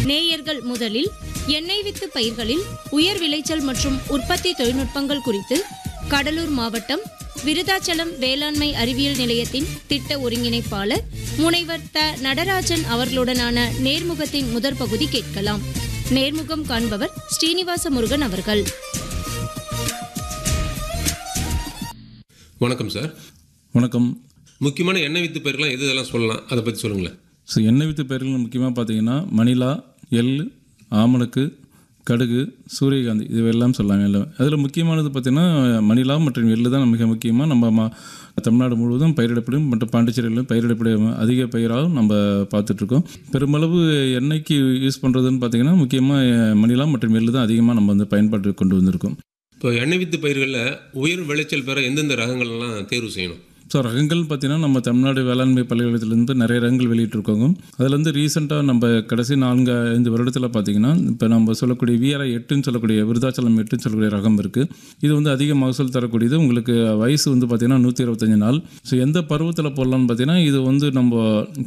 நேயர்கள் முதலில் எண்ணெய் வித்து பயிர்களில் உயர் விளைச்சல் மற்றும் உற்பத்தி தொழில்நுட்பங்கள் குறித்து கடலூர் மாவட்டம் விருதாச்சலம் வேளாண்மை அறிவியல் நிலையத்தின் திட்ட ஒருங்கிணைப்பாளர் முனைவர் த நடராஜன் அவர்களுடனான நேர்முகத்தின் முதற் பகுதி கேட்கலாம் நேர்முகம் காண்பவர் ஸ்ரீனிவாச முருகன் அவர்கள் வணக்கம் சார் வணக்கம் முக்கியமான எண்ணெய் வித்து பயிர்கள்லாம் எது இதெல்லாம் சொல்லலாம் அதை பற்றி சொல்லுங்களேன் ஸோ எண்ணெய் வித்து பயிர்கள் முக்கியமாக பார்த்தீங்கன்னா மணிலா எள் ஆமணக்கு கடுகு சூரியகாந்தி இது எல்லாம் சொல்லலாம் எல்லாம் அதில் முக்கியமானது பார்த்திங்கன்னா மணிலா மற்றும் எள்ளு தான் மிக முக்கியமாக நம்ம மா தமிழ்நாடு முழுவதும் பயிரிடப்படும் மற்றும் பாண்டிச்சேரியிலும் பயிரிடப்படும் அதிக பயிராகவும் நம்ம பார்த்துட்ருக்கோம் பெருமளவு எண்ணெய்க்கு யூஸ் பண்ணுறதுன்னு பார்த்திங்கன்னா முக்கியமாக மணிலா மற்றும் எள்ளு தான் அதிகமாக நம்ம வந்து பயன்பாட்டு கொண்டு வந்திருக்கோம் இப்போ எண்ணெய் வித்து பயிர்களில் உயர் விளைச்சல் பெற எந்தெந்த ரகங்கள்லாம் தேர்வு செய்யணும் ஸோ ரகங்கள் பார்த்தீங்கன்னா நம்ம தமிழ்நாடு வேளாண்மை பல்கலைக்கழகத்திலேருந்து நிறைய ரகங்கள் வெளியிட்டிருக்கோங்க அதில் வந்து ரீசெண்டாக நம்ம கடைசி நான்கு ஐந்து வருடத்தில் பார்த்தீங்கன்னா இப்போ நம்ம சொல்லக்கூடிய விஆர்ஐ எட்டுன்னு சொல்லக்கூடிய விருதாச்சலம் எட்டுன்னு சொல்லக்கூடிய ரகம் இருக்குது இது வந்து அதிக மகசூல் தரக்கூடியது உங்களுக்கு வயசு வந்து பார்த்தீங்கன்னா நூற்றி இருபத்தஞ்சு நாள் ஸோ எந்த பருவத்தில் போடலாம்னு பார்த்தீங்கன்னா இது வந்து நம்ம